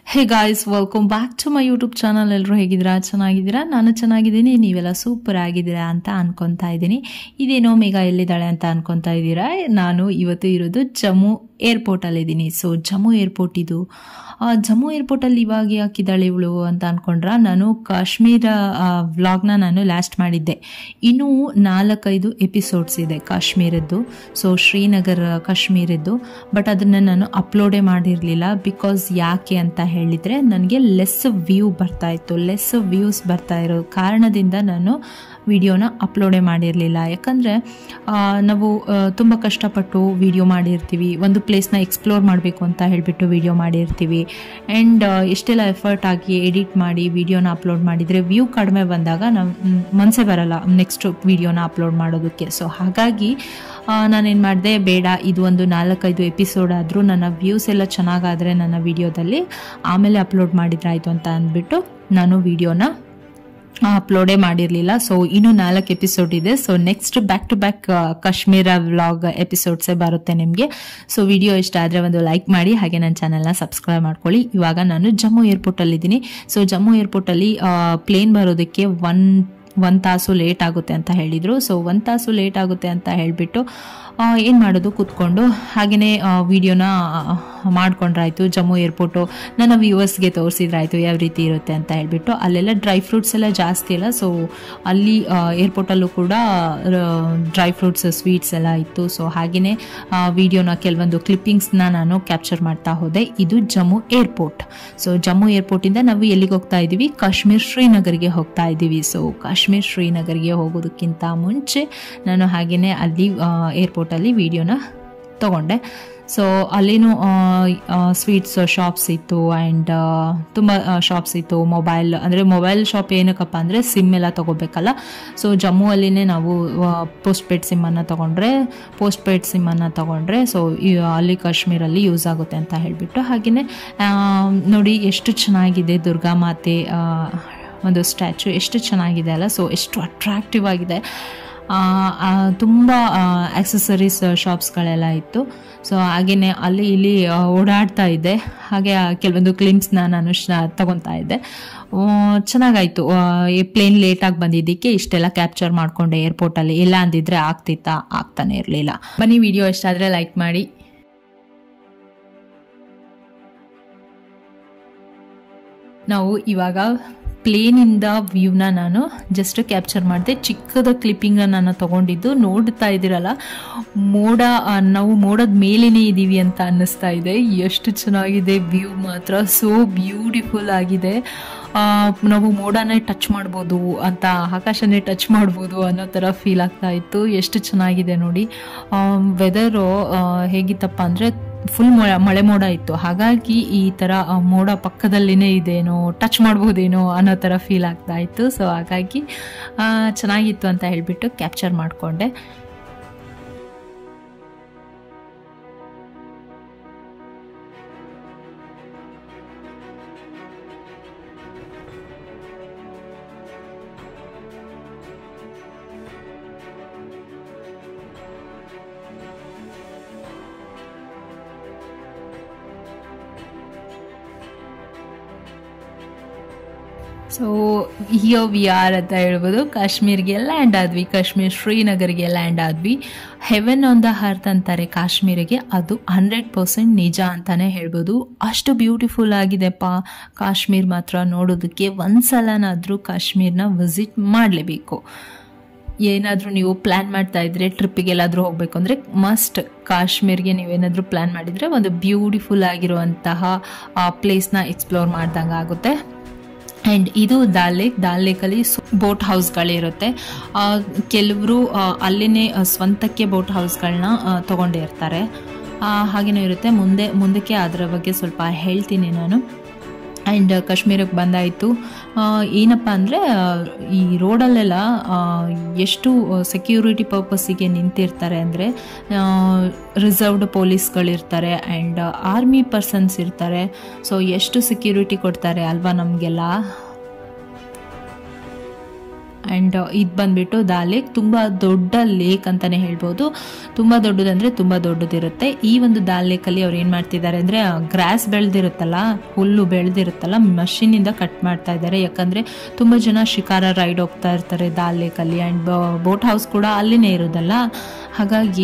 hey guys welcome back to my YouTube channel ಎಲ್ಲರೂ ಹೇಗಿದ್ದೀರಾ ಚೆನ್ನಾಗಿದ್ದೀರಾ ನಾನು ಚೆನ್ನಾಗಿದ್ದೀನಿ ನೀವೆಲ್ಲ ಸೂಪರ್ ಆಗಿದ್ದೀರಾ ಅಂತ ಅನ್ಕೊತಾ ಇದ್ದೀನಿ ಇದೇನೋ ಮೇಘ ಎಲ್ಲಿದ್ದಾಳೆ ಅಂತ ಅನ್ಕೊತಾ ಇದ್ದೀರಾ ನಾನು ಇವತ್ತು ಇರೋದು ಜಮ್ಮು ಏರ್ಪೋರ್ಟಲ್ಲಿದ್ದೀನಿ ಸೊ ಜಮ್ಮು ಏರ್ಪೋರ್ಟ್ ಇದು ಆ, ಜಮ್ಮು ಏರ್ಪೋರ್ಟಲ್ಲಿ ಇವಾಗ ಯಾಕಿದ್ದಾಳೆ ಇವಳು ಅಂತ ಅನ್ಕೊಂಡ್ರ ನಾನು ಕಾಶ್ಮೀರ ವ್ಲಾಗ್ನ ನಾನು ಲಾಸ್ಟ್ ಮಾಡಿದ್ದೆ ಇನ್ನೂ ನಾಲ್ಕೈದು ಎಪಿಸೋಡ್ಸ್ ಇದೆ ಕಾಶ್ಮೀರದ್ದು ಸೊ ಶ್ರೀನಗರ್ ಕಾಶ್ಮೀರದ್ದು ಬಟ್ ಅದನ್ನು ನಾನು ಅಪ್ಲೋಡೇ ಮಾಡಿರಲಿಲ್ಲ ಬಿಕಾಸ್ ಯಾಕೆ ಅಂತ ಹೇಳಿದರೆ ನನಗೆ ಲೆಸ್ ವ್ಯೂ ಬರ್ತಾ ಇತ್ತು ಲೆಸ್ ವ್ಯೂಸ್ ಬರ್ತಾ ಇರೋ ಕಾರಣದಿಂದ ನಾನು ವಿಡಿಯೋನ ಅಪ್ಲೋಡೇ ಮಾಡಿರಲಿಲ್ಲ ಯಾಕಂದರೆ ನಾವು ತುಂಬ ಕಷ್ಟಪಟ್ಟು ವಿಡಿಯೋ ಮಾಡಿರ್ತೀವಿ ಒಂದು ಪ್ಲೇಸ್ನ ಎಕ್ಸ್ಪ್ಲೋರ್ ಮಾಡಬೇಕು ಅಂತ ಹೇಳಿಬಿಟ್ಟು ವಿಡಿಯೋ ಮಾಡಿರ್ತೀವಿ ಆ್ಯಂಡ್ ಎಷ್ಟೆಲ್ಲ ಎಫರ್ಟ್ ಆಗಿ ಎಡಿಟ್ ಮಾಡಿ ವಿಡಿಯೋನ ಅಪ್ಲೋಡ್ ಮಾಡಿದರೆ ವ್ಯೂ ಕಡಿಮೆ ಬಂದಾಗ ನಾವು ಮನಸ್ಸೇ ಬರಲ್ಲ ನೆಕ್ಸ್ಟ್ ವಿಡಿಯೋನ ಅಪ್ಲೋಡ್ ಮಾಡೋದಕ್ಕೆ ಸೊ ಹಾಗಾಗಿ ನಾನೇನು ಮಾಡಿದೆ ಬೇಡ ಇದು ಒಂದು ನಾಲ್ಕೈದು ಎಪಿಸೋಡ್ ಆದರೂ ನನ್ನ ವ್ಯೂಸ್ ಎಲ್ಲ ಚೆನ್ನಾಗಾದರೆ ನನ್ನ ವಿಡಿಯೋದಲ್ಲಿ ಆಮೇಲೆ ಅಪ್ಲೋಡ್ ಮಾಡಿದ್ರಾಯ್ತು ಅಂತ ಅಂದ್ಬಿಟ್ಟು ನಾನು ವಿಡಿಯೋನ ಅಪ್ಲೋಡೇ ಮಾಡಿರಲಿಲ್ಲ ಸೊ ಇನ್ನೂ ನಾಲ್ಕು ಎಪಿಸೋಡ್ ಇದೆ so next back to back Kashmir vlog ಎಪಿಸೋಡ್ಸೇ ಬರುತ್ತೆ ನಿಮಗೆ ಸೊ ವಿಡಿಯೋ ಇಷ್ಟ ಆದರೆ ಒಂದು ಲೈಕ್ ಮಾಡಿ ಹಾಗೆ ನನ್ನ ಚಾನಲ್ನ ಸಬ್ಸ್ಕ್ರೈಬ್ ಮಾಡ್ಕೊಳ್ಳಿ ಇವಾಗ ನಾನು ಜಮ್ಮು ಏರ್ಪೋರ್ಟಲ್ಲಿದ್ದೀನಿ ಸೊ ಜಮ್ಮು ಏರ್ಪೋರ್ಟಲ್ಲಿ ಪ್ಲೇನ್ ಬರೋದಕ್ಕೆ ಒನ್ ಒಂದು ತಾಸು ಲೇಟ್ ಆಗುತ್ತೆ ಅಂತ ಹೇಳಿದರು ಸೊ ಒಂದು ತಾಸು ಲೇಟ್ ಆಗುತ್ತೆ ಅಂತ ಹೇಳಿಬಿಟ್ಟು ಏನು ಮಾಡೋದು ಕೂತ್ಕೊಂಡು ಹಾಗೆಯೇ ವಿಡಿಯೋನ ಮಾಡ್ಕೊಂಡ್ರಾಯ್ತು ಜಮ್ಮು ಏರ್ಪೋರ್ಟು ನನ್ನ ವ್ಯೂವರ್ಸ್ಗೆ ತೋರಿಸಿದ್ರಾಯ್ತು ಯಾವ ರೀತಿ ಇರುತ್ತೆ ಅಂತ ಹೇಳಿಬಿಟ್ಟು ಅಲ್ಲೆಲ್ಲ ಡ್ರೈ ಫ್ರೂಟ್ಸ್ ಎಲ್ಲ ಜಾಸ್ತಿ ಅಲ್ಲ ಸೊ ಅಲ್ಲಿ ಏರ್ಪೋರ್ಟಲ್ಲೂ ಕೂಡ ಡ್ರೈ ಫ್ರೂಟ್ಸ್ ಸ್ವೀಟ್ಸ್ ಎಲ್ಲ ಇತ್ತು ಸೊ ಹಾಗೆಯೇ ವಿಡಿಯೋನ ಕೆಲವೊಂದು ಕ್ಲಿಪ್ಪಿಂಗ್ಸ್ನ ನಾನು ಕ್ಯಾಪ್ಚರ್ ಮಾಡ್ತಾ ಹೋದೆ ಇದು ಜಮ್ಮು ಏರ್ಪೋರ್ಟ್ ಸೊ ಜಮ್ಮು ಏರ್ಪೋರ್ಟಿಂದ ನಾವು ಎಲ್ಲಿಗೆ ಹೋಗ್ತಾ ಇದ್ದೀವಿ ಕಾಶ್ಮೀರ್ ಶ್ರೀನಗರ್ಗೆ ಹೋಗ್ತಾ ಇದ್ದೀವಿ ಸೊ ಕಾಶ್ಮೀರ್ ಶ್ರೀನಗರ್ಗೆ ಹೋಗೋದಕ್ಕಿಂತ ಮುಂಚೆ ನಾನು ಹಾಗೆಯೇ ಅಲ್ಲಿ ಏರ್ಪೋರ್ಟಲ್ಲಿ ವಿಡಿಯೋನ ತಗೊಂಡೆ ಸೊ ಅಲ್ಲಿನೂ ಸ್ವೀಟ್ಸ್ ಶಾಪ್ಸ್ ಇತ್ತು ಆ್ಯಂಡ್ ತುಂಬ ಶಾಪ್ಸ್ ಇತ್ತು ಮೊಬೈಲ್ ಅಂದರೆ ಮೊಬೈಲ್ ಶಾಪ್ ಏನಕ್ಕಪ್ಪ ಅಂದರೆ ಸಿಮ್ ಎಲ್ಲ ತೊಗೋಬೇಕಲ್ಲ ಸೊ ಜಮ್ಮುವಲ್ಲಿನೇ ನಾವು ಪೋಸ್ಟ್ ಪೇಡ್ ಸಿಮ್ಮನ್ನು ತೊಗೊಂಡ್ರೆ ಪೋಸ್ಟ್ ಪೇಡ್ ಸಿಮ್ಮನ್ನು ತೊಗೊಂಡ್ರೆ ಸೊ ಅಲ್ಲಿ ಕಾಶ್ಮೀರಲ್ಲಿ ಯೂಸ್ ಆಗುತ್ತೆ ಅಂತ ಹೇಳಿಬಿಟ್ಟು ಹಾಗೆಯೇ ನೋಡಿ ಎಷ್ಟು ಚೆನ್ನಾಗಿದೆ ದುರ್ಗಾ ಮಾತೆ ಒಂದು ಸ್ಟ್ಯಾಚು ಎಷ್ಟು ಚೆನ್ನಾಗಿದೆ ಅಲ್ಲ ಸೊ ಎಷ್ಟು ಅಟ್ರಾಕ್ಟಿವ್ ಆಗಿದೆ ತುಂಬ ಆಕ್ಸೆಸರೀಸ್ ಶಾಪ್ಸ್ಗಳೆಲ್ಲ ಇತ್ತು ಸೊ ಹಾಗೆಯೇ ಅಲ್ಲಿ ಇಲ್ಲಿ ಓಡಾಡ್ತಾ ಇದ್ದೆ ಹಾಗೆ ಕೆಲವೊಂದು ಕ್ಲಿಮ್ಸ್ನ ನಾನು ತಗೊತಾ ಇದ್ದೆ ಚೆನ್ನಾಗಾಯಿತು ಪ್ಲೇನ್ ಲೇಟಾಗಿ ಬಂದಿದ್ದಕ್ಕೆ ಇಷ್ಟೆಲ್ಲ ಕ್ಯಾಪ್ಚರ್ ಮಾಡಿಕೊಂಡೆ ಏರ್ಪೋರ್ಟಲ್ಲಿ ಇಲ್ಲ ಅಂದಿದ್ರೆ ಆಗ್ತಿತ್ತಾ ಆಗ್ತಾನೆ ಇರಲಿಲ್ಲ ಬನ್ನಿ ವಿಡಿಯೋ ಇಷ್ಟ ಆದರೆ ಲೈಕ್ ಮಾಡಿ ನಾವು ಇವಾಗ ಪ್ಲೇನಿಂದ ವ್ಯೂನ ನಾನು ಜಸ್ಟ್ ಕ್ಯಾಪ್ಚರ್ ಮಾಡಿದೆ ಚಿಕ್ಕದ ಕ್ಲಿಪ್ಪಿಂಗ್ನ ನಾನು ತೊಗೊಂಡಿದ್ದು ನೋಡ್ತಾ ಇದ್ದೀರಲ್ಲ ಮೋಡ ನಾವು ಮೋಡದ ಮೇಲೇನೇ ಇದ್ದೀವಿ ಅಂತ ಅನ್ನಿಸ್ತಾ ಇದೆ ಎಷ್ಟು ಚೆನ್ನಾಗಿದೆ ವ್ಯೂ ಮಾತ್ರ ಸೋ ಬ್ಯೂಟಿಫುಲ್ ಆಗಿದೆ ನಾವು ಮೋಡನೇ ಟಚ್ ಮಾಡ್ಬೋದು ಅಂತ ಆಕಾಶನೇ ಟಚ್ ಮಾಡ್ಬೋದು ಅನ್ನೋ ಥರ ಫೀಲ್ ಆಗ್ತಾ ಇತ್ತು ಎಷ್ಟು ಚೆನ್ನಾಗಿದೆ ನೋಡಿ ವೆದರು ಹೇಗಿತ್ತಪ್ಪ ಅಂದರೆ ಫುಲ್ ಮಳೆ ಮೋಡ ಇತ್ತು ಹಾಗಾಗಿ ಈ ಥರ ಮೋಡ ಪಕ್ಕದಲ್ಲಿನೇ ಇದೇನೋ ಟಚ್ ಮಾಡ್ಬೋದೇನೋ ಅನ್ನೋ ಥರ ಫೀಲ್ ಆಗ್ತಾ ಇತ್ತು ಸೊ ಹಾಗಾಗಿ ಚೆನ್ನಾಗಿತ್ತು ಅಂತ ಹೇಳಿಬಿಟ್ಟು ಕ್ಯಾಪ್ಚರ್ ಮಾಡಿಕೊಂಡೆ ಸೊ ಹಿಯೋ ವಿ ಆರ್ ಅಂತ ಹೇಳ್ಬೋದು ಕಾಶ್ಮೀರ್ಗೆ ಲ್ಯಾಂಡ್ ಆದ್ವಿ ಕಾಶ್ಮೀರ್ ಶ್ರೀನಗರ್ಗೆ ಲ್ಯಾಂಡ್ ಆದ್ವಿ ಹೆವೆನ್ ಆನ್ ದ ಹರ್ತ್ ಅಂತಾರೆ ಕಾಶ್ಮೀರಿಗೆ ಅದು ಹಂಡ್ರೆಡ್ ಪರ್ಸೆಂಟ್ ನಿಜ ಅಂತಾನೆ ಹೇಳ್ಬೋದು ಅಷ್ಟು ಬ್ಯೂಟಿಫುಲ್ ಆಗಿದೆಪ್ಪ ಕಾಶ್ಮೀರ್ ಮಾತ್ರ ನೋಡೋದಕ್ಕೆ ಒಂದ್ಸಲನಾದರೂ ಕಾಶ್ಮೀರ್ನ ವಿಸಿಟ್ ಮಾಡಲೇಬೇಕು ಏನಾದರೂ ನೀವು ಪ್ಲ್ಯಾನ್ ಮಾಡ್ತಾ ಇದ್ರೆ ಟ್ರಿಪ್ಪಿಗೆಲ್ಲಾದರೂ ಹೋಗಬೇಕು ಅಂದರೆ ಮಸ್ಟ್ ಕಾಶ್ಮೀರ್ಗೆ ನೀವೇನಾದರೂ ಪ್ಲ್ಯಾನ್ ಮಾಡಿದರೆ ಒಂದು ಬ್ಯೂಟಿಫುಲ್ ಆಗಿರುವಂತಹ ಪ್ಲೇಸ್ನ ಎಕ್ಸ್ಪ್ಲೋರ್ ಮಾಡ್ದಂಗೆ ಆಗುತ್ತೆ ಆ್ಯಂಡ್ ಇದು ದಾಲ್ ಲೇಕ್ ದಾಲ್ ಲೇಕಲ್ಲಿ ಬೋಟ್ ಹೌಸ್ಗಳಿರುತ್ತೆ ಕೆಲವರು ಅಲ್ಲೇ ಸ್ವಂತಕ್ಕೆ ಬೋಟ್ ಹೌಸ್ಗಳನ್ನ ತೊಗೊಂಡೇ ಇರ್ತಾರೆ ಹಾಗೇನೂ ಇರುತ್ತೆ ಮುಂದೆ ಮುಂದಕ್ಕೆ ಅದರ ಬಗ್ಗೆ ಸ್ವಲ್ಪ ಹೇಳ್ತೀನಿ ನಾನು ಆ್ಯಂಡ್ ಕಾಶ್ಮೀರಕ್ಕೆ ಬಂದಾಯಿತು ಏನಪ್ಪ ಅಂದರೆ ಈ ರೋಡಲ್ಲೆಲ್ಲ ಎಷ್ಟು ಸೆಕ್ಯೂರಿಟಿ ಪರ್ಪಸ್ಸಿಗೆ ನಿಂತಿರ್ತಾರೆ ಅಂದರೆ ರಿಸರ್ವ್ಡ್ ಪೊಲೀಸ್ಗಳಿರ್ತಾರೆ ಆ್ಯಂಡ್ ಆರ್ಮಿ ಪರ್ಸನ್ಸ್ ಇರ್ತಾರೆ ಸೊ ಎಷ್ಟು ಸೆಕ್ಯೂರಿಟಿ ಕೊಡ್ತಾರೆ ಅಲ್ವಾ ನಮಗೆಲ್ಲ ಆ್ಯಂಡ್ ಇದು ಬಂದ್ಬಿಟ್ಟು ದಾಲ್ ಲೇಕ್ ತುಂಬ ದೊಡ್ಡ ಲೇಕ್ ಅಂತಲೇ ಹೇಳ್ಬೋದು ತುಂಬ ದೊಡ್ಡದಂದರೆ ತುಂಬ ದೊಡ್ಡದಿರುತ್ತೆ ಈ ಒಂದು ದಾಲ್ ಲೇಕಲ್ಲಿ ಅವ್ರು ಏನು ಮಾಡ್ತಿದ್ದಾರೆ ಅಂದರೆ ಗ್ರಾಸ್ ಬೆಳೆದಿರುತ್ತಲ್ಲ ಹುಲ್ಲು ಬೆಳೆದಿರುತ್ತಲ್ಲ ಮಷೀನಿಂದ ಕಟ್ ಮಾಡ್ತಾ ಇದ್ದಾರೆ ಯಾಕಂದರೆ ತುಂಬ ಜನ ಶಿಕಾರ ರೈಡ್ ಹೋಗ್ತಾ ಇರ್ತಾರೆ ದಾಲ್ ಲೇಕಲ್ಲಿ ಆ್ಯಂಡ್ ಬೋಟ್ ಹೌಸ್ ಕೂಡ ಅಲ್ಲಿನೇ ಇರೋದಲ್ಲ ಹಾಗಾಗಿ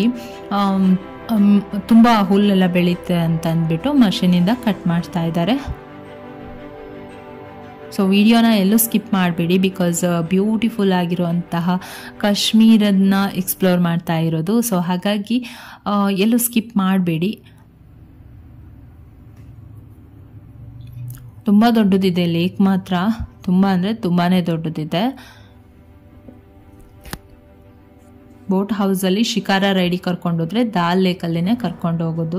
ತುಂಬ ಹುಲ್ಲೆಲ್ಲ ಬೆಳೀತೆ ಅಂತ ಅಂದ್ಬಿಟ್ಟು ಮಷೀನಿಂದ ಕಟ್ ಮಾಡ್ತಾ ಇದ್ದಾರೆ ಸೊ ವಿಡಿಯೋನ ಎಲ್ಲೂ ಸ್ಕಿಪ್ ಮಾಡಬೇಡಿ ಬಿಕಾಸ್ ಬ್ಯೂಟಿಫುಲ್ ಆಗಿರುವಂತಹ ಕಾಶ್ಮೀರನ್ನ ಎಕ್ಸ್ಪ್ಲೋರ್ ಮಾಡ್ತಾ ಇರೋದು ಸೊ ಹಾಗಾಗಿ ಎಲ್ಲೂ ಸ್ಕಿಪ್ ಮಾಡಬೇಡಿ ತುಂಬ ದೊಡ್ಡದಿದೆ ಲೇಕ್ ಮಾತ್ರ ತುಂಬ ಅಂದರೆ ತುಂಬಾ ದೊಡ್ಡದಿದೆ ಬೋಟ್ ಹೌಸಲ್ಲಿ ಶಿಕಾರ ರೈಡಿಗೆ ಕರ್ಕೊಂಡೋದ್ರೆ ದಾಲ್ ಲೇಕಲ್ಲೇ ಕರ್ಕೊಂಡು ಹೋಗೋದು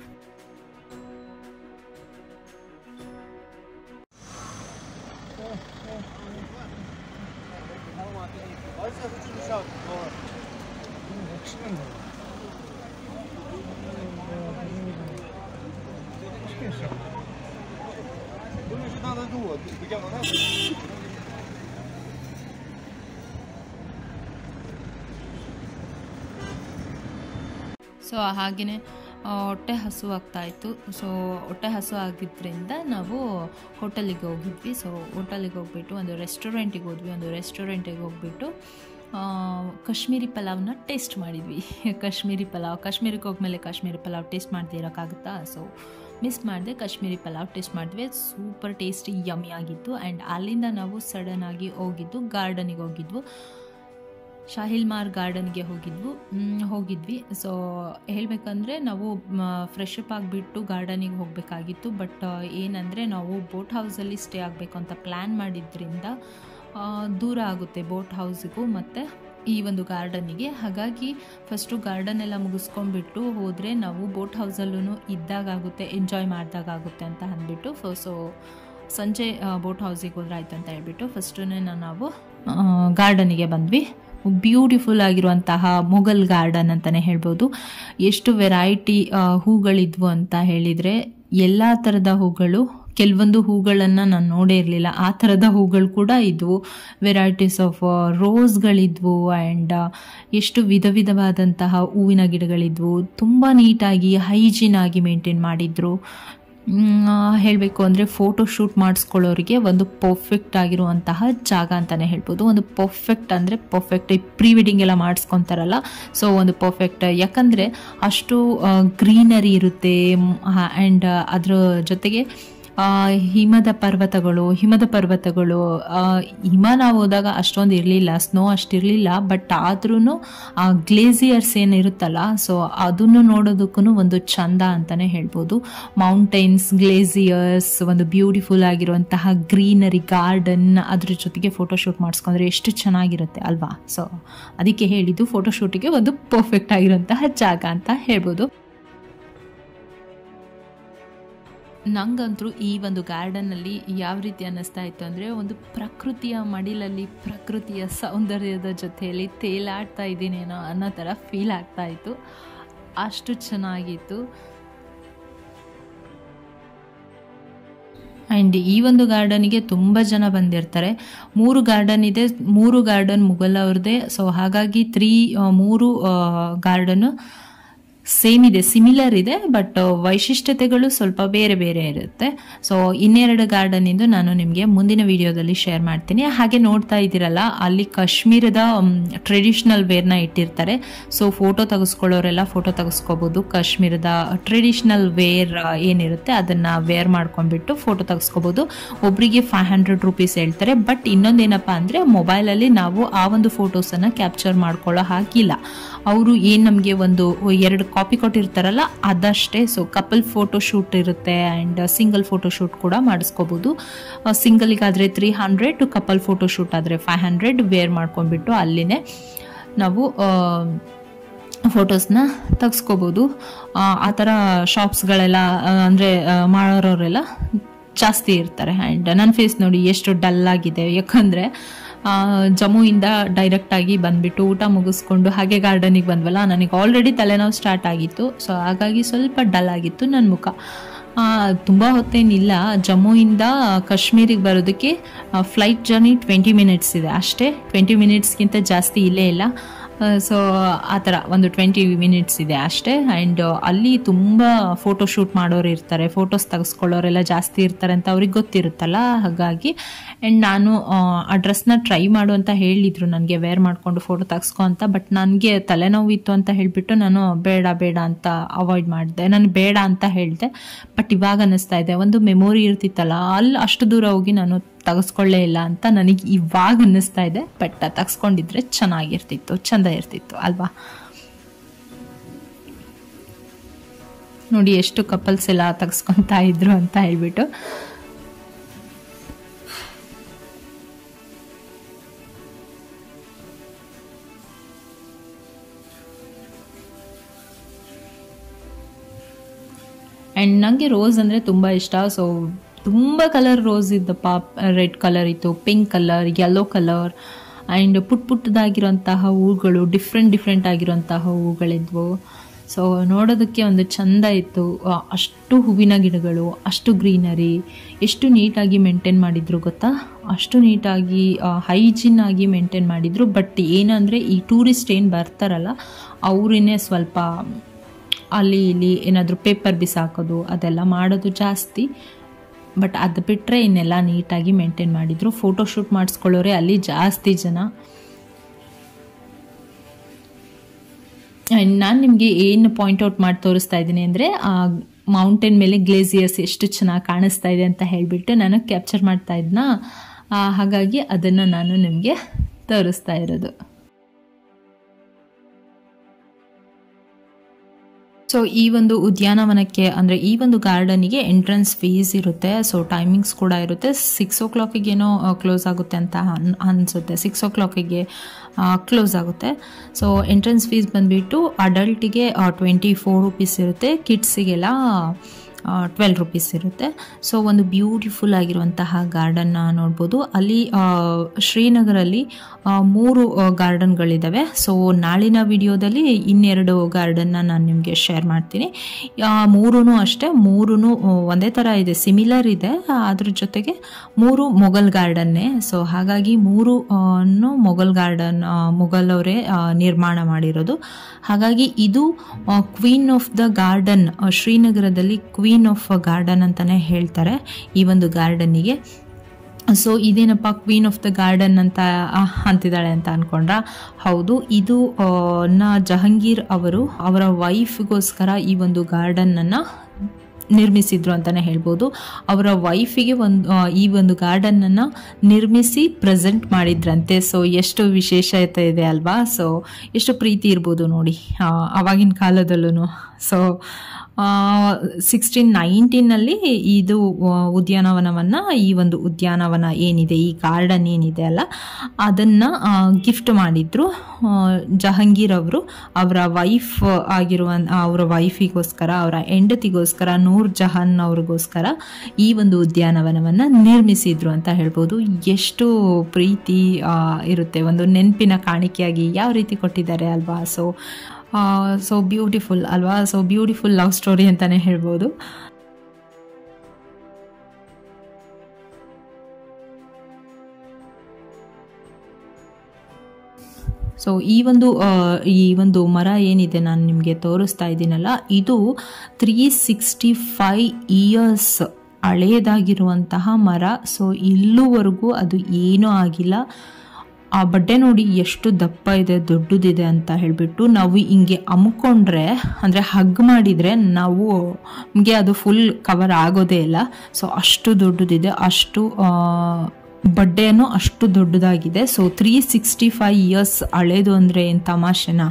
ಸೊ ಹಾಗೆಯೇ ಹೊಟ್ಟೆ ಹಸು ಆಗ್ತಾ ಇತ್ತು ಸೊ ಹೊಟ್ಟೆ ಹಸು ಆಗಿದ್ದರಿಂದ ನಾವು ಹೋಟೆಲಿಗೆ ಹೋಗಿದ್ವಿ ಸೊ ಹೋಟೆಲಿಗೆ ಹೋಗ್ಬಿಟ್ಟು ಒಂದು ರೆಸ್ಟೋರೆಂಟಿಗೆ ಹೋದ್ವಿ ಒಂದು ರೆಸ್ಟೋರೆಂಟಿಗೆ ಹೋಗ್ಬಿಟ್ಟು ಕಾಶ್ಮೀರಿ ಪಲಾವ್ನ ಟೇಸ್ಟ್ ಮಾಡಿದ್ವಿ ಕಾಶ್ಮೀರಿ ಪಲಾವ್ ಕಾಶ್ಮೀರಕ್ಕೆ ಹೋಗ್ಮೇಲೆ ಕಾಶ್ಮೀರಿ ಪಲಾವ್ ಟೇಸ್ಟ್ ಮಾಡದೇ ಇರೋಕ್ಕಾಗುತ್ತಾ ಸೊ ಮಿಸ್ ಮಾಡಿದೆ ಕಾಶ್ಮೀರಿ ಪಲಾವ್ ಟೇಸ್ಟ್ ಮಾಡಿದ್ವಿ ಸೂಪರ್ ಟೇಸ್ಟಿ ಯಮ್ಮಿ ಆಗಿತ್ತು ಆ್ಯಂಡ್ ಅಲ್ಲಿಂದ ನಾವು ಸಡನ್ನಾಗಿ ಹೋಗಿದ್ದು ಗಾರ್ಡನಿಗೆ ಹೋಗಿದ್ವು ಶಾಹಿಲ್ಮಾರ್ ಗಾರ್ಡನ್ಗೆ ಹೋಗಿದ್ವು ಹೋಗಿದ್ವಿ ಸೊ ಹೇಳಬೇಕಂದ್ರೆ ನಾವು ಫ್ರೆಶ್ ಅಪ್ ಆಗಿಬಿಟ್ಟು ಗಾರ್ಡನಿಗೆ ಹೋಗಬೇಕಾಗಿತ್ತು ಬಟ್ ಏನಂದರೆ ನಾವು ಬೋಟ್ ಹೌಸಲ್ಲಿ ಸ್ಟೇ ಆಗಬೇಕು ಅಂತ ಪ್ಲ್ಯಾನ್ ಮಾಡಿದ್ರಿಂದ ದೂರ ಆಗುತ್ತೆ ಬೋಟ್ ಹೌಸಿಗೂ ಮತ್ತು ಈ ಒಂದು ಗಾರ್ಡನಿಗೆ ಹಾಗಾಗಿ ಫಸ್ಟು ಗಾರ್ಡನ್ ಎಲ್ಲ ಮುಗಿಸ್ಕೊಂಡ್ಬಿಟ್ಟು ಹೋದರೆ ನಾವು ಬೋಟ್ ಹೌಸಲ್ಲೂ ಇದ್ದಾಗುತ್ತೆ ಎಂಜಾಯ್ ಮಾಡಿದಾಗುತ್ತೆ ಅಂತ ಅಂದ್ಬಿಟ್ಟು ಸೊ ಸಂಜೆ ಬೋಟ್ ಹೌಸಿಗೆ ಹೋದ್ರೆ ಆಯ್ತು ಅಂತ ಹೇಳ್ಬಿಟ್ಟು ಫಸ್ಟೇ ನಾವು ಗಾರ್ಡನಿಗೆ ಬಂದ್ವಿ ಬ್ಯೂಟಿಫುಲ್ ಆಗಿರುವಂತಹ ಮೊಘಲ್ ಗಾರ್ಡನ್ ಅಂತಲೇ ಹೇಳ್ಬೋದು ಎಷ್ಟು ವೆರೈಟಿ ಹೂಗಳಿದ್ವು ಅಂತ ಹೇಳಿದರೆ ಎಲ್ಲ ಥರದ ಹೂಗಳು ಕೆಲವೊಂದು ಹೂಗಳನ್ನು ನಾನು ನೋಡೇ ಇರಲಿಲ್ಲ ಆ ಥರದ ಹೂಗಳು ಕೂಡ ಇದ್ವು ವೆರೈಟೀಸ್ ಆಫ್ ರೋಸ್ಗಳಿದ್ವು ಆ್ಯಂಡ್ ಎಷ್ಟು ವಿಧ ವಿಧವಾದಂತಹ ಹೂವಿನ ಗಿಡಗಳಿದ್ವು ತುಂಬ ನೀಟಾಗಿ ಹೈಜೀನ್ ಆಗಿ ಮೇಂಟೈನ್ ಮಾಡಿದ್ರು ಹೇಳಬೇಕು ಅಂದರೆ ಫೋಟೋ ಶೂಟ್ ಮಾಡಿಸ್ಕೊಳ್ಳೋರಿಗೆ ಒಂದು ಪರ್ಫೆಕ್ಟ್ ಆಗಿರುವಂತಹ ಜಾಗ ಅಂತಲೇ ಹೇಳ್ಬೋದು ಒಂದು ಪರ್ಫೆಕ್ಟ್ ಅಂದರೆ ಪರ್ಫೆಕ್ಟ್ ಪ್ರೀ ವೆಡ್ಡಿಂಗ್ ಎಲ್ಲ ಮಾಡಿಸ್ಕೊತಾರಲ್ಲ ಸೊ ಒಂದು ಪರ್ಫೆಕ್ಟ್ ಯಾಕಂದರೆ ಅಷ್ಟು ಗ್ರೀನರಿ ಇರುತ್ತೆ ಆ್ಯಂಡ್ ಅದರ ಜೊತೆಗೆ ಹಿಮದ ಪರ್ವತಗಳು ಹಿಮದ ಪರ್ವತಗಳು ಹಿಮ ನಾವು ಹೋದಾಗ ಅಷ್ಟೊಂದು ಇರಲಿಲ್ಲ ಸ್ನೋ ಅಷ್ಟಿರಲಿಲ್ಲ ಬಟ್ ಆದ್ರೂ ಆ ಗ್ಲೇಸಿಯರ್ಸ್ ಏನಿರುತ್ತಲ್ಲ ಸೊ ಅದನ್ನು ನೋಡೋದಕ್ಕೂ ಒಂದು ಚಂದ ಅಂತಲೇ ಹೇಳ್ಬೋದು ಮೌಂಟೈನ್ಸ್ ಗ್ಲೇಸಿಯರ್ಸ್ ಒಂದು ಬ್ಯೂಟಿಫುಲ್ ಆಗಿರುವಂತಹ ಗ್ರೀನರಿ ಗಾರ್ಡನ್ ಅದ್ರ ಜೊತೆಗೆ ಫೋಟೋಶೂಟ್ ಮಾಡಿಸ್ಕೊಂಡ್ರೆ ಎಷ್ಟು ಚೆನ್ನಾಗಿರುತ್ತೆ ಅಲ್ವಾ ಸೊ ಅದಕ್ಕೆ ಹೇಳಿದ್ದು ಫೋಟೋಶೂಟಿಗೆ ಒಂದು ಪರ್ಫೆಕ್ಟ್ ಆಗಿರುವಂತಹ ಜಾಗ ಅಂತ ಹೇಳ್ಬೋದು ನಂಗಂತರೂ ಈ ಒಂದು ಗಾರ್ಡನಲ್ಲಿ ಯಾವ ರೀತಿ ಅನ್ನಿಸ್ತಾ ಇತ್ತು ಅಂದರೆ ಒಂದು ಪ್ರಕೃತಿಯ ಮಡಿಲಲ್ಲಿ ಪ್ರಕೃತಿಯ ಸೌಂದರ್ಯದ ಜೊತೆಯಲ್ಲಿ ತೇಲಾಡ್ತಾ ಇದ್ದೀನೇನೋ ಅನ್ನೋ ಥರ ಫೀಲ್ ಆಗ್ತಾ ಇತ್ತು ಅಷ್ಟು ಚೆನ್ನಾಗಿತ್ತು ಆ್ಯಂಡ್ ಈ ಒಂದು ಗಾರ್ಡನಿಗೆ ತುಂಬ ಜನ ಬಂದಿರ್ತಾರೆ ಮೂರು ಗಾರ್ಡನ್ ಇದೆ ಮೂರು ಗಾರ್ಡನ್ ಮುಗಲ್ ಅವ್ರದ್ದೇ ಸೊ ಹಾಗಾಗಿ ತ್ರೀ ಮೂರು ಗಾರ್ಡನ್ನು ಸೇಮ್ ಇದೆ ಸಿಮಿಲರ್ ಇದೆ ಬಟ್ ವೈಶಿಷ್ಟ್ಯತೆಗಳು ಸ್ವಲ್ಪ ಬೇರೆ ಬೇರೆ ಇರುತ್ತೆ ಸೊ ಇನ್ನೆರಡು ಗಾರ್ಡನಿಂದು ನಾನು ನಿಮಗೆ ಮುಂದಿನ ವಿಡಿಯೋದಲ್ಲಿ ಶೇರ್ ಮಾಡ್ತೀನಿ ಹಾಗೆ ನೋಡ್ತಾ ಇದ್ದೀರಲ್ಲ ಅಲ್ಲಿ ಕಾಶ್ಮೀರದ ಟ್ರೆಡಿಷ್ನಲ್ ವೇರ್ನ ಇಟ್ಟಿರ್ತಾರೆ ಸೊ ಫೋಟೋ ತೆಗೆಸ್ಕೊಳ್ಳೋರೆಲ್ಲ ಫೋಟೋ ತೆಗೆಸ್ಕೋಬೋದು ಕಾಶ್ಮೀರದ ಟ್ರೆಡಿಷ್ನಲ್ ವೇರ್ ಏನಿರುತ್ತೆ ಅದನ್ನು ವೇರ್ ಮಾಡ್ಕೊಂಡ್ಬಿಟ್ಟು ಫೋಟೋ ತೆಗೆಸ್ಕೋಬೋದು ಒಬ್ಬರಿಗೆ ಫೈವ್ ಹಂಡ್ರೆಡ್ ರುಪೀಸ್ ಹೇಳ್ತಾರೆ ಬಟ್ ಇನ್ನೊಂದೇನಪ್ಪ ಅಂದರೆ ಮೊಬೈಲಲ್ಲಿ ನಾವು ಆ ಒಂದು ಫೋಟೋಸನ್ನು ಕ್ಯಾಪ್ಚರ್ ಮಾಡ್ಕೊಳ್ಳೋ ಹಾಗಿಲ್ಲ ಅವರು ಏನು ನಮಗೆ ಒಂದು ಎರಡು ಕಾಪಿ ಕೊಟ್ಟಿರ್ತಾರಲ್ಲ ಅದಷ್ಟೇ ಸೊ ಕಪಲ್ ಫೋಟೋ ಶೂಟ್ ಇರುತ್ತೆ ಆ್ಯಂಡ್ ಸಿಂಗಲ್ ಫೋಟೋ ಶೂಟ್ ಕೂಡ ಮಾಡಿಸ್ಕೋಬೋದು ಸಿಂಗಲಿಗಾದರೆ three hundred couple photo shoot ಆದರೆ ಫೈವ್ ಹಂಡ್ರೆಡ್ ವೇರ್ ಮಾಡ್ಕೊಂಡ್ಬಿಟ್ಟು ಅಲ್ಲಿನೇ ನಾವು ಫೋಟೋಸ್ನ ತೆಗೆಸ್ಕೋಬೋದು ಆ ಥರ ಶಾಪ್ಸ್ಗಳೆಲ್ಲ ಅಂದರೆ ಮಾಡೋರವರೆಲ್ಲ ಜಾಸ್ತಿ ಇರ್ತಾರೆ ಆ್ಯಂಡ್ ನನ್ನ ಫೇಸ್ ನೋಡಿ ಎಷ್ಟು ಡಲ್ ಆಗಿದೆ ಯಾಕಂದರೆ ಜಮ್ಮುವಿಂದ ಡೈರೆಕ್ಟಾಗಿ ಬಂದುಬಿಟ್ಟು ಊಟ ಮುಗಿಸ್ಕೊಂಡು ಹಾಗೆ ಗಾರ್ಡನಿಗೆ ಬಂದ್ವಲ್ಲ ನನಗೆ ಆಲ್ರೆಡಿ ತಲೆನೋವು ಸ್ಟಾರ್ಟ್ ಆಗಿತ್ತು ಸೊ ಹಾಗಾಗಿ ಸ್ವಲ್ಪ ಡಲ್ ಆಗಿತ್ತು ನನ್ನ ಮುಖ ತುಂಬ ಹೊತ್ತೇನಿಲ್ಲ ಜಮ್ಮುವಿಂದ ಕಾಶ್ಮೀರಿಗೆ ಬರೋದಕ್ಕೆ ಫ್ಲೈಟ್ ಜರ್ನಿ ಟ್ವೆಂಟಿ ಮಿನಿಟ್ಸ್ ಇದೆ ಅಷ್ಟೇ ಟ್ವೆಂಟಿ ಮಿನಿಟ್ಸ್ಗಿಂತ ಜಾಸ್ತಿ ಇಲ್ಲೇ ಇಲ್ಲ ಸೊ ಆ ಥರ ಒಂದು ಟ್ವೆಂಟಿ ಮಿನಿಟ್ಸ್ ಇದೆ ಅಷ್ಟೇ ಆ್ಯಂಡ್ ಅಲ್ಲಿ ತುಂಬ ಫೋಟೋ ಶೂಟ್ ಮಾಡೋರು ಇರ್ತಾರೆ ಫೋಟೋಸ್ ತೆಗೆಸ್ಕೊಳ್ಳೋರೆಲ್ಲ ಜಾಸ್ತಿ ಇರ್ತಾರೆ ಅಂತ ಅವ್ರಿಗೆ ಗೊತ್ತಿರುತ್ತಲ್ಲ ಹಾಗಾಗಿ ಆ್ಯಂಡ್ ನಾನು ಆ ಡ್ರೆಸ್ನ ಟ್ರೈ ಮಾಡು ಅಂತ ಹೇಳಿದರು ನನಗೆ ವೇರ್ ಮಾಡಿಕೊಂಡು ಫೋಟೋ ತೆಗೆಸ್ಕೊ ಅಂತ ಬಟ್ ನನಗೆ ತಲೆನೋವು ಇತ್ತು ಅಂತ ಹೇಳಿಬಿಟ್ಟು ನಾನು ಬೇಡ ಬೇಡ ಅಂತ ಅವಾಯ್ಡ್ ಮಾಡಿದೆ ನಾನು ಬೇಡ ಅಂತ ಹೇಳಿದೆ ಬಟ್ ಇವಾಗ ಅನ್ನಿಸ್ತಾ ಇದೆ ಒಂದು ಮೆಮೊರಿ ಇರ್ತಿತ್ತಲ್ಲ ಅಲ್ಲಿ ಅಷ್ಟು ದೂರ ಹೋಗಿ ನಾನು ತೆಗೆಸ್ಕೊಳ್ಳೇ ಇಲ್ಲ ಅಂತ ನನಗೆ ಇವಾಗ ಅನ್ನಿಸ್ತಾ ಇದೆ ಬಟ್ ತೆಗೆಸ್ಕೊಂಡಿದ್ರೆ ಚೆನ್ನಾಗಿರ್ತಿತ್ತು ಚಂದ ಇರ್ತಿತ್ತು ಅಲ್ವಾ ನೋಡಿ ಎಷ್ಟು ಕಪಲ್ಸ್ ಎಲ್ಲ ತೆಗೆಸ್ಕೊತಾ ಇದ್ರು ಅಂತ ಹೇಳ್ಬಿಟ್ಟು ಆ್ಯಂಡ್ ನನಗೆ ರೋಸ್ ಅಂದರೆ ತುಂಬ ಇಷ್ಟ ಸೊ ತುಂಬ ಕಲರ್ ರೋಸ್ ಇದ್ದಪ್ಪ ರೆಡ್ ಕಲರ್ ಇತ್ತು pink colour yellow colour and ಪುಟ್ ಪುಟ್ಟದಾಗಿರೋಂತಹ ಹೂಗಳು ಡಿಫ್ರೆಂಟ್ ಡಿಫ್ರೆಂಟ್ ಆಗಿರೋಂತಹ ಹೂಗಳಿದ್ವು ಸೊ ನೋಡೋದಕ್ಕೆ ಒಂದು ಚಂದ ಇತ್ತು ಅಷ್ಟು ಹೂವಿನ ಗಿಡಗಳು ಅಷ್ಟು ಗ್ರೀನರಿ ಎಷ್ಟು ನೀಟಾಗಿ ಮೇಂಟೈನ್ ಮಾಡಿದ್ರು ಗೊತ್ತಾ ಅಷ್ಟು ನೀಟಾಗಿ ಹೈಜಿನ್ ಆಗಿ ಮೇಂಟೈನ್ ಮಾಡಿದ್ರು ಬಟ್ ಏನಂದರೆ ಈ ಟೂರಿಸ್ಟ್ ಏನು ಬರ್ತಾರಲ್ಲ ಅವರೇನೆ ಸ್ವಲ್ಪ ಅಲ್ಲಿ ಇಲ್ಲಿ ಏನಾದರೂ ಪೇಪರ್ ಬಿಸಾಕೋದು ಅದೆಲ್ಲ ಮಾಡೋದು ಜಾಸ್ತಿ ಬಟ್ ಅದು ಬಿಟ್ಟರೆ ಇನ್ನೆಲ್ಲ ನೀಟಾಗಿ ಮೇಂಟೈನ್ ಮಾಡಿದರು ಫೋಟೋಶೂಟ್ ಮಾಡಿಸ್ಕೊಳ್ಳೋರೆ ಅಲ್ಲಿ ಜಾಸ್ತಿ ಜನ ನಾನು ನಿಮಗೆ ಏನು ಪಾಯಿಂಟ್ ಔಟ್ ಮಾಡಿ ತೋರಿಸ್ತಾ ಇದ್ದೀನಿ ಅಂದರೆ ಆ ಮೌಂಟೇನ್ ಮೇಲೆ ಗ್ಲೇಸಿಯರ್ಸ್ ಎಷ್ಟು ಚೆನ್ನಾಗಿ ಕಾಣಿಸ್ತಾ ಇದೆ ಅಂತ ಹೇಳಿಬಿಟ್ಟು ನಾನು ಕ್ಯಾಪ್ಚರ್ ಮಾಡ್ತಾ ಇದ್ನ ಹಾಗಾಗಿ ಅದನ್ನು ನಾನು ನಿಮಗೆ ತೋರಿಸ್ತಾ ಇರೋದು ಸೊ ಈ ಒಂದು ಉದ್ಯಾನವನಕ್ಕೆ ಅಂದರೆ ಈ ಒಂದು ಗಾರ್ಡನಿಗೆ ಎಂಟ್ರೆನ್ಸ್ ಫೀಸ್ ಇರುತ್ತೆ ಸೊ ಟೈಮಿಂಗ್ಸ್ ಕೂಡ ಇರುತ್ತೆ ಸಿಕ್ಸ್ ಓ ಕ್ಲಾಕಿಗೇನೋ ಕ್ಲೋಸ್ ಆಗುತ್ತೆ ಅಂತ ಅನ್ ಅನಿಸುತ್ತೆ ಸಿಕ್ಸ್ ಓ ಕ್ಲಾಕಿಗೆ ಕ್ಲೋಸ್ ಆಗುತ್ತೆ ಸೊ ಎಂಟ್ರೆನ್ಸ್ ಫೀಸ್ ಬಂದುಬಿಟ್ಟು ಅಡಲ್ಟಿಗೆ ಟ್ವೆಂಟಿ ಫೋರ್ ರುಪೀಸ್ ಇರುತ್ತೆ ಕಿಡ್ಸಿಗೆಲ್ಲ ಟ್ವೆಲ್ ರುಪೀಸ್ ಇರುತ್ತೆ ಸೊ ಒಂದು ಬ್ಯೂಟಿಫುಲ್ ಆಗಿರುವಂತಹ ಗಾರ್ಡನ್ನ ನೋಡ್ಬೋದು ಅಲ್ಲಿ ಶ್ರೀನಗರಲ್ಲಿ ಮೂರು ಗಾರ್ಡನ್ಗಳಿದ್ದಾವೆ ಸೊ ನಾಳಿನ ವಿಡಿಯೋದಲ್ಲಿ ಇನ್ನೆರಡು ಗಾರ್ಡನ್ನ ನಾನು ನಿಮಗೆ ಶೇರ್ ಮಾಡ್ತೀನಿ ಮೂರೂ ಅಷ್ಟೇ ಮೂರೂ ಒಂದೇ ಥರ ಇದೆ ಸಿಮಿಲರ್ ಇದೆ ಅದ್ರ ಜೊತೆಗೆ ಮೂರು ಮೊಘಲ್ ಗಾರ್ಡನ್ನೇ ಸೊ ಹಾಗಾಗಿ ಮೂರು ಮೊಘಲ್ ಗಾರ್ಡನ್ ಮೊಘಲ್ ಅವರೇ ನಿರ್ಮಾಣ ಮಾಡಿರೋದು ಹಾಗಾಗಿ ಇದು ಕ್ವೀನ್ ಆಫ್ ದ ಗಾರ್ಡನ್ ಶ್ರೀನಗರದಲ್ಲಿ ಕ್ವೀನ್ ಆಫ್ ಗಾರ್ಡನ್ ಅಂತಲೇ ಹೇಳ್ತಾರೆ ಈ ಒಂದು ಗಾರ್ಡನ್ನಿಗೆ ಸೊ ಇದೇನಪ್ಪ ಕ್ವೀನ್ ಆಫ್ ದ ಗಾರ್ಡನ್ ಅಂತ ಅಂತಿದ್ದಾಳೆ ಅಂತ ಅನ್ಕೊಂಡ್ರ ಹೌದು ಇದು ನ ಜಹಂಗೀರ್ ಅವರು ಅವರ ವೈಫ್ಗೋಸ್ಕರ ಈ ಒಂದು ಗಾರ್ಡನ್ನನ್ನು ನಿರ್ಮಿಸಿದ್ರು ಅಂತಲೇ ಹೇಳ್ಬೋದು ಅವರ ವೈಫಿಗೆ ಒಂದು ಈ ಒಂದು ಗಾರ್ಡನನ್ನು ನಿರ್ಮಿಸಿ ಪ್ರೆಸೆಂಟ್ ಮಾಡಿದ್ರಂತೆ ಸೊ ಎಷ್ಟು ವಿಶೇಷತೆ ಇದೆ ಅಲ್ವಾ ಸೊ ಎಷ್ಟು ಪ್ರೀತಿ ಇರ್ಬೋದು ನೋಡಿ ಆವಾಗಿನ ಕಾಲದಲ್ಲೂ ಸೊ ಸಿಕ್ಸ್ಟೀನ್ ನೈನ್ಟೀನಲ್ಲಿ ಇದು ಉದ್ಯಾನವನವನ್ನು ಈ ಒಂದು ಉದ್ಯಾನವನ ಏನಿದೆ ಈ ಗಾರ್ಡನ್ ಏನಿದೆ ಅಲ್ಲ ಅದನ್ನು ಗಿಫ್ಟ್ ಮಾಡಿದ್ರು ಜಹಂಗೀರ್ ಅವರು ಅವರ ವೈಫ್ ಆಗಿರುವ ಅವರ ವೈಫಿಗೋಸ್ಕರ ಅವರ ಹೆಂಡತಿಗೋಸ್ಕರ ನೂರ್ ಜಹಾನ್ ಅವ್ರಿಗೋಸ್ಕರ ಈ ಒಂದು ಉದ್ಯಾನವನವನ್ನು ನಿರ್ಮಿಸಿದ್ರು ಅಂತ ಹೇಳ್ಬೋದು ಎಷ್ಟು ಪ್ರೀತಿ ಇರುತ್ತೆ ಒಂದು ನೆನಪಿನ ಕಾಣಿಕೆಯಾಗಿ ಯಾವ ರೀತಿ ಕೊಟ್ಟಿದ್ದಾರೆ ಅಲ್ವಾ ಸೊ ಸೊ ಬ್ಯೂಟಿಫುಲ್ ಅಲ್ವಾ ಸೊ ಬ್ಯೂಟಿಫುಲ್ ಲವ್ ಸ್ಟೋರಿ ಅಂತಲೇ ಹೇಳ್ಬೋದು ಸೊ ಈ ಒಂದು ಈ ಒಂದು ಮರ ಏನಿದೆ ನಾನು ನಿಮಗೆ ತೋರಿಸ್ತಾ ಇದ್ದೀನಲ್ಲ ಇದು ತ್ರೀ ಸಿಕ್ಸ್ಟಿ ಫೈ ಇಯರ್ಸ್ ಹಳೇದಾಗಿರುವಂತಹ ಮರ ಸೊ ಇಲ್ಲೂವರೆಗೂ ಅದು ಏನೂ ಆಗಿಲ್ಲ ಆ ಬಡ್ಡೆ ನೋಡಿ ಎಷ್ಟು ದಪ್ಪ ಇದೆ ದೊಡ್ಡದಿದೆ ಅಂತ ಹೇಳಿಬಿಟ್ಟು ನಾವು ಹಿಂಗೆ ಅಮ್ಕೊಂಡ್ರೆ ಅಂದರೆ ಹಗ್ ಮಾಡಿದರೆ ನಾವು ನಮಗೆ ಅದು ಫುಲ್ ಕವರ್ ಆಗೋದೇ ಇಲ್ಲ ಸೊ ಅಷ್ಟು ದೊಡ್ಡದಿದೆ ಅಷ್ಟು ಬಡ್ಡೆನೂ ಅಷ್ಟು ದೊಡ್ಡದಾಗಿದೆ so three sixty five years ಹಳೇದು ಅಂದರೆ ಏನು ತಮಾಷೆನಾ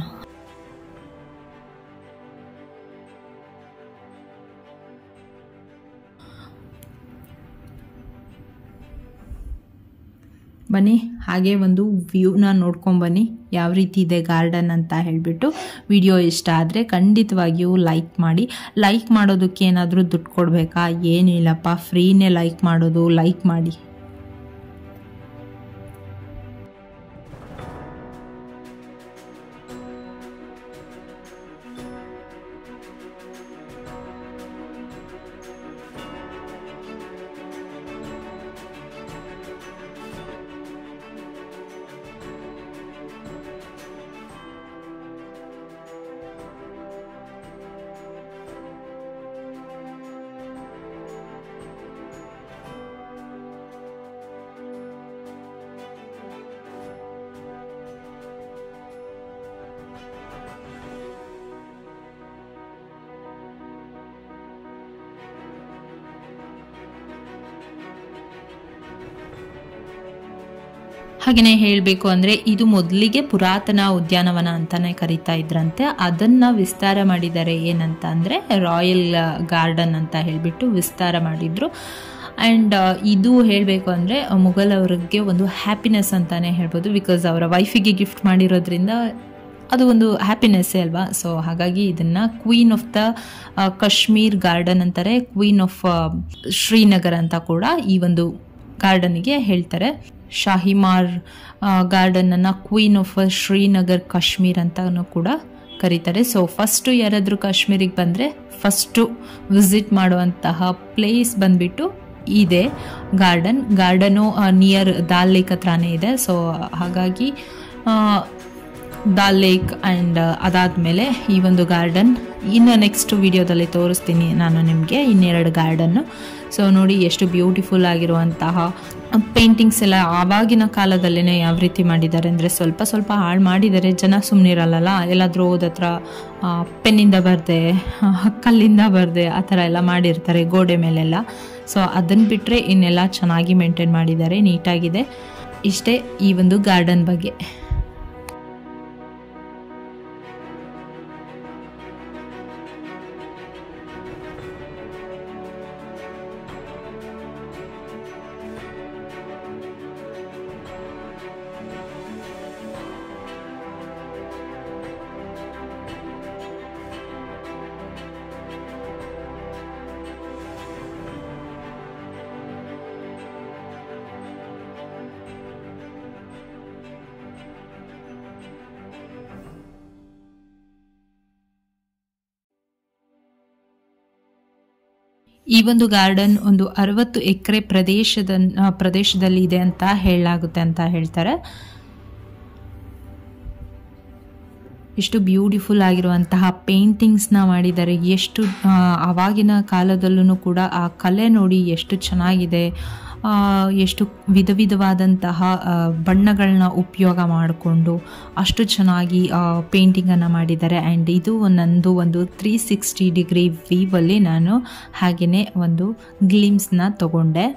ಬನ್ನಿ ಹಾಗೆ ಒಂದು ವ್ಯೂನ ನೋಡ್ಕೊಂಬನ್ನಿ ಯಾವ ರೀತಿ ಇದೆ ಗಾರ್ಡನ್ ಅಂತ ಹೇಳಿಬಿಟ್ಟು ವಿಡಿಯೋ ಇಷ್ಟ ಆದರೆ ಖಂಡಿತವಾಗಿಯೂ ಲೈಕ್ ಮಾಡಿ ಲೈಕ್ ಮಾಡೋದಕ್ಕೆ ಏನಾದರೂ ದುಡ್ಡು ಕೊಡಬೇಕಾ ಏನಿಲ್ಲಪ್ಪ ಫ್ರೀನೇ ಲೈಕ್ ಮಾಡೋದು ಲೈಕ್ ಮಾಡಿ ಹಾಗೆಯೇ ಹೇಳಬೇಕು ಅಂದರೆ ಇದು ಮೊದಲಿಗೆ ಪುರಾತನ ಉದ್ಯಾನವನ ಅಂತಲೇ ಕರಿತಾ ಇದ್ರಂತೆ ಅದನ್ನು ವಿಸ್ತಾರ ಮಾಡಿದ್ದಾರೆ ಏನಂತ ಅಂದರೆ ರಾಯಲ್ ಗಾರ್ಡನ್ ಅಂತ ಹೇಳಿಬಿಟ್ಟು ವಿಸ್ತಾರ ಮಾಡಿದರು ಆ್ಯಂಡ್ ಇದು ಹೇಳಬೇಕು ಅಂದರೆ ಮುಘಲವ್ರಿಗೆ ಒಂದು ಹ್ಯಾಪಿನೆಸ್ ಅಂತಲೇ ಹೇಳ್ಬೋದು ಬಿಕಾಸ್ ಅವರ ವೈಫಿಗೆ ಗಿಫ್ಟ್ ಮಾಡಿರೋದ್ರಿಂದ ಅದು ಒಂದು ಹ್ಯಾಪಿನೆಸ್ಸೇ ಅಲ್ವಾ ಸೊ ಹಾಗಾಗಿ ಇದನ್ನು queen of the Kashmir garden ಅಂತಾರೆ ಕ್ವೀನ್ ಆಫ್ ಶ್ರೀನಗರ್ ಅಂತ ಕೂಡ ಈ ಒಂದು ಗಾರ್ಡನ್ಗೆ ಹೇಳ್ತಾರೆ ಶಾಹಿಮಾರ್ ಗಾರ್ಡನನ್ನು ಕ್ವೀನ್ ಆಫ್ ಶ್ರೀನಗರ್ ಕಾಶ್ಮೀರ್ ಅಂತಲೂ ಕೂಡ ಕರೀತಾರೆ ಸೊ ಫಸ್ಟು ಯಾರಾದರೂ ಕಾಶ್ಮೀರಿಗೆ ಬಂದರೆ ಫಸ್ಟು ವಿಸಿಟ್ ಮಾಡುವಂತಹ ಪ್ಲೇಸ್ ಬಂದ್ಬಿಟ್ಟು ಇದೆ garden garden near Dal lake ಹತ್ರನೇ ಇದೆ ಸೊ ಹಾಗಾಗಿ ದಾಲ್ ಲೇಕ್ ಆ್ಯಂಡ್ ಅದಾದಮೇಲೆ ಈ ಒಂದು ಗಾರ್ಡನ್ ಇನ್ನು ನೆಕ್ಸ್ಟ್ ವಿಡಿಯೋದಲ್ಲಿ ತೋರಿಸ್ತೀನಿ ನಾನು ನಿಮಗೆ ಇನ್ನೆರಡು ಗಾರ್ಡನ್ನು ಸೊ ನೋಡಿ ಎಷ್ಟು ಬ್ಯೂಟಿಫುಲ್ ಆಗಿರುವಂತಹ ಪೇಂಟಿಂಗ್ಸ್ ಎಲ್ಲ ಆವಾಗಿನ ಕಾಲದಲ್ಲೇ ಯಾವ ರೀತಿ ಮಾಡಿದ್ದಾರೆ ಅಂದರೆ ಸ್ವಲ್ಪ ಸ್ವಲ್ಪ ಹಾಳು ಮಾಡಿದ್ದಾರೆ ಜನ ಸುಮ್ಮನಿರಲ್ಲ ಎಲ್ಲಾದರೂ ಹೋದತ್ರ ಪೆನ್ನಿಂದ ಬರದೆ ಕಲ್ಲಿಂದ ಬರದೆ ಆ ಥರ ಎಲ್ಲ ಮಾಡಿರ್ತಾರೆ ಗೋಡೆ ಮೇಲೆಲ್ಲ ಸೊ ಅದನ್ನು ಬಿಟ್ಟರೆ ಇನ್ನೆಲ್ಲ ಚೆನ್ನಾಗಿ ಮೇಂಟೈನ್ ಮಾಡಿದ್ದಾರೆ ನೀಟಾಗಿದೆ ಇಷ್ಟೇ ಈ ಒಂದು ಗಾರ್ಡನ್ ಬಗ್ಗೆ ಈ ಒಂದು ಗಾರ್ಡನ್ ಒಂದು ಅರವತ್ತು ಎಕರೆ ಪ್ರದೇಶದ ಪ್ರದೇಶದಲ್ಲಿ ಇದೆ ಅಂತ ಹೇಳಲಾಗುತ್ತೆ ಅಂತ ಹೇಳ್ತಾರೆ ಎಷ್ಟು ಬ್ಯೂಟಿಫುಲ್ ಆಗಿರುವಂತಹ ಪೇಂಟಿಂಗ್ಸ್ನ ಮಾಡಿದ್ದಾರೆ ಎಷ್ಟು ಆವಾಗಿನ ಕಾಲದಲ್ಲೂ ಕೂಡ ಆ ಕಲೆ ನೋಡಿ ಎಷ್ಟು ಚೆನ್ನಾಗಿದೆ ಎಷ್ಟು ವಿಧ ವಿಧವಾದಂತಹ ಬಣ್ಣಗಳನ್ನ ಉಪಯೋಗ ಮಾಡಿಕೊಂಡು ಅಷ್ಟು ಚೆನ್ನಾಗಿ ಪೇಂಟಿಂಗನ್ನು ಮಾಡಿದ್ದಾರೆ ಆ್ಯಂಡ್ ಇದು ನಂದು ಒಂದು ತ್ರೀ ಸಿಕ್ಸ್ಟಿ ಡಿಗ್ರಿ ವೀವಲ್ಲಿ ನಾನು ಹಾಗೆಯೇ ಒಂದು ಗ್ಲಿಮ್ಸ್ನ ತಗೊಂಡೆ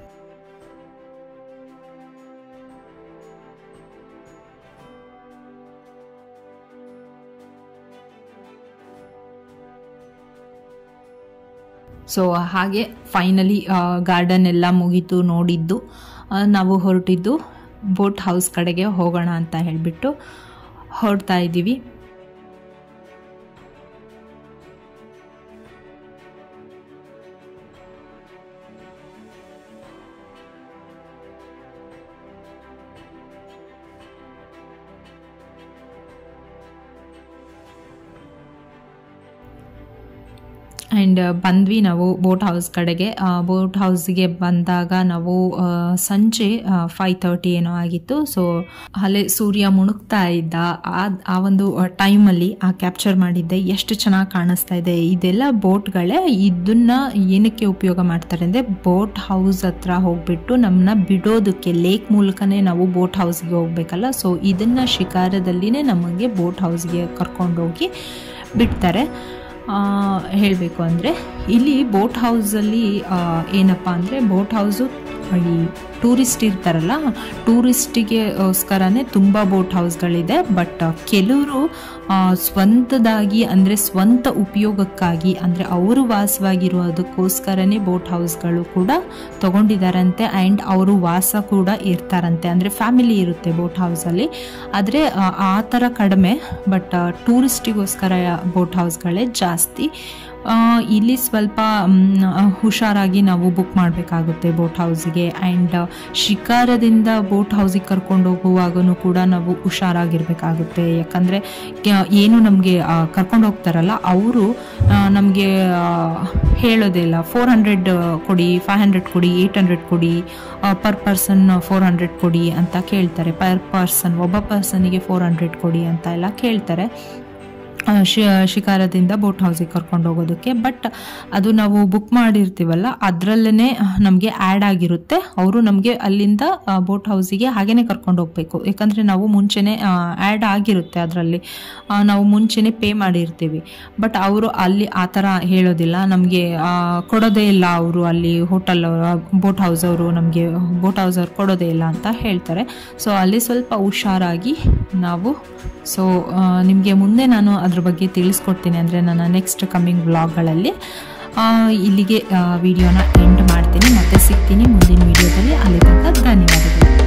ಸೊ ಹಾಗೆ ಫೈನಲಿ ಗಾರ್ಡನ್ ಎಲ್ಲ ಮುಗೀತು ನೋಡಿದ್ದು ನಾವು ಹೊರಟಿದ್ದು ಬೋಟ್ ಹೌಸ್ ಕಡೆಗೆ ಹೋಗೋಣ ಅಂತ ಹೇಳಿಬಿಟ್ಟು ಹೊರಡ್ತಾ ಇದ್ದೀವಿ ಆ್ಯಂಡ್ ಬಂದ್ವಿ ನಾವು ಬೋಟ್ ಹೌಸ್ ಕಡೆಗೆ ಬೋಟ್ ಹೌಸ್ಗೆ ಬಂದಾಗ ನಾವು ಸಂಜೆ ಫೈವ್ ತರ್ಟಿ ಏನೋ ಆಗಿತ್ತು ಸೊ ಅಲ್ಲೇ ಸೂರ್ಯ ಮುಣುಗ್ತಾ ಇದ್ದ ಆ ಆ ಒಂದು ಟೈಮಲ್ಲಿ ಆ ಕ್ಯಾಪ್ಚರ್ ಮಾಡಿದ್ದೆ ಎಷ್ಟು ಚೆನ್ನಾಗಿ ಕಾಣಿಸ್ತಾ ಇದೆ ಇದೆಲ್ಲ ಬೋಟ್ಗಳೇ ಇದನ್ನ ಏನಕ್ಕೆ ಉಪಯೋಗ ಮಾಡ್ತಾರೆ ಅಂದರೆ ಬೋಟ್ ಹೌಸ್ ಹತ್ರ ಹೋಗ್ಬಿಟ್ಟು ನಮ್ಮನ್ನ ಬಿಡೋದಕ್ಕೆ ಲೇಕ್ ಮೂಲಕನೇ ನಾವು ಬೋಟ್ ಹೌಸ್ಗೆ ಹೋಗ್ಬೇಕಲ್ಲ ಸೊ ಇದನ್ನ ಶಿಕಾರದಲ್ಲಿನೇ ನಮಗೆ ಬೋಟ್ ಹೌಸ್ಗೆ ಕರ್ಕೊಂಡೋಗಿ ಬಿಡ್ತಾರೆ ಹೇಳಬೇಕು ಅಂದರೆ ಇಲ್ಲಿ ಬೋಟ್ ಹೌಸಲ್ಲಿ ಏನಪ್ಪ ಅಂದರೆ ಬೋಟ್ ಹೌಸು ಈ ಟೂರಿಸ್ಟ್ ಇರ್ತಾರಲ್ಲ ಟೂರಿಸ್ಟಿಗೆಗೋಸ್ಕರನೇ ತುಂಬ ಬೋಟ್ ಹೌಸ್ಗಳಿದೆ ಬಟ್ ಕೆಲವರು ಸ್ವಂತದಾಗಿ ಅಂದರೆ ಸ್ವಂತ ಉಪಯೋಗಕ್ಕಾಗಿ ಅಂದರೆ ಅವರು ವಾಸವಾಗಿರೋದಕ್ಕೋಸ್ಕರನೇ ಬೋಟ್ ಹೌಸ್ಗಳು ಕೂಡ ತಗೊಂಡಿದ್ದಾರಂತೆ ಆ್ಯಂಡ್ ಅವರು ವಾಸ ಕೂಡ ಇರ್ತಾರಂತೆ ಅಂದರೆ ಫ್ಯಾಮಿಲಿ ಇರುತ್ತೆ ಬೋಟ್ ಹೌಸಲ್ಲಿ ಆದರೆ ಆ ಥರ ಕಡಿಮೆ ಬಟ್ ಟೂರಿಸ್ಟಿಗೋಸ್ಕರ ಬೋಟ್ ಹೌಸ್ಗಳೇ ಜಾಸ್ತಿ ಇಲ್ಲಿ ಸ್ವಲ್ಪ ಹುಷಾರಾಗಿ ನಾವು ಬುಕ್ ಮಾಡಬೇಕಾಗುತ್ತೆ ಬೋಟ್ ಹೌಸ್ಗೆ ಆ್ಯಂಡ್ ಶಿಕಾರದಿಂದ ಬೋಟ್ ಹೌಸಿಗೆ ಕರ್ಕೊಂಡು ಹೋಗುವಾಗೂ ಕೂಡ ನಾವು ಹುಷಾರಾಗಿರ್ಬೇಕಾಗುತ್ತೆ ಯಾಕಂದರೆ ಏನು ನಮಗೆ ಕರ್ಕೊಂಡು ಹೋಗ್ತಾರಲ್ಲ ಅವರು ನಮಗೆ ಹೇಳೋದೇ ಇಲ್ಲ ಫೋರ್ ಹಂಡ್ರೆಡ್ ಕೊಡಿ ಫೈವ್ ಹಂಡ್ರೆಡ್ ಕೊಡಿ ಏಯ್ಟ್ ಹಂಡ್ರೆಡ್ ಕೊಡಿ ಪರ್ ಪರ್ಸನ್ ಫೋರ್ ಹಂಡ್ರೆಡ್ ಕೊಡಿ ಅಂತ ಕೇಳ್ತಾರೆ ಪರ್ ಪರ್ಸನ್ ಒಬ್ಬ ಪರ್ಸನಿಗೆ ಫೋರ್ ಹಂಡ್ರೆಡ್ ಕೊಡಿ ಅಂತ ಎಲ್ಲ ಕೇಳ್ತಾರೆ ಆ, ಶಿ ಶಿಕಾರದಿಂದ ಬೋಟ್ ಹೌಸಿಗೆ ಕರ್ಕೊಂಡು ಹೋಗೋದಕ್ಕೆ ಬಟ್ ಅದು ನಾವು ಬುಕ್ ಮಾಡಿರ್ತೀವಲ್ಲ ಅದರಲ್ಲೇ ನಮಗೆ ಆ್ಯಡ್ ಆಗಿರುತ್ತೆ ಅವರು ನಮಗೆ ಅಲ್ಲಿಂದ ಬೋಟ್ ಹೌಸಿಗೆ ಹಾಗೇನೆ ಕರ್ಕೊಂಡು ಹೋಗಬೇಕು ಯಾಕಂದರೆ ನಾವು ಮುಂಚೆನೇ ಆ್ಯಡ್ ಆಗಿರುತ್ತೆ ಅದರಲ್ಲಿ ನಾವು ಮುಂಚೆನೇ ಪೇ ಮಾಡಿರ್ತೀವಿ ಬಟ್ ಅವರು ಅಲ್ಲಿ ಆ ಥರ ಹೇಳೋದಿಲ್ಲ ನಮಗೆ ಕೊಡೋದೇ ಇಲ್ಲ ಅವರು ಅಲ್ಲಿ ಹೋಟೆಲ್ ಬೋಟ್ ಹೌಸ್ ಅವರು ನಮಗೆ ಬೋಟ್ ಹೌಸ್ ಅವ್ರು ಕೊಡೋದೇ ಇಲ್ಲ ಅಂತ ಹೇಳ್ತಾರೆ ಸೊ ಅಲ್ಲಿ ಸ್ವಲ್ಪ ಹುಷಾರಾಗಿ ನಾವು ಸೊ ನಿಮಗೆ ಮುಂದೆ ನಾನು ಅದ್ರ ಬಗ್ಗೆ ತಿಳಿಸ್ಕೊಡ್ತೀನಿ ಅಂದರೆ ನನ್ನ ನೆಕ್ಸ್ಟ್ ಕಮ್ಮಿಂಗ್ ವ್ಲಾಗ್ಗಳಲ್ಲಿ ಇಲ್ಲಿಗೆ ವಿಡಿಯೋನ ಎಂಡ್ ಮಾಡ್ತೀನಿ ಮತ್ತೆ ಸಿಗ್ತೀನಿ ಮುಂದಿನ ವಿಡಿಯೋದಲ್ಲಿ ಅಲ್ಲಿ ತನಕ ಧನ್ಯವಾದಗಳು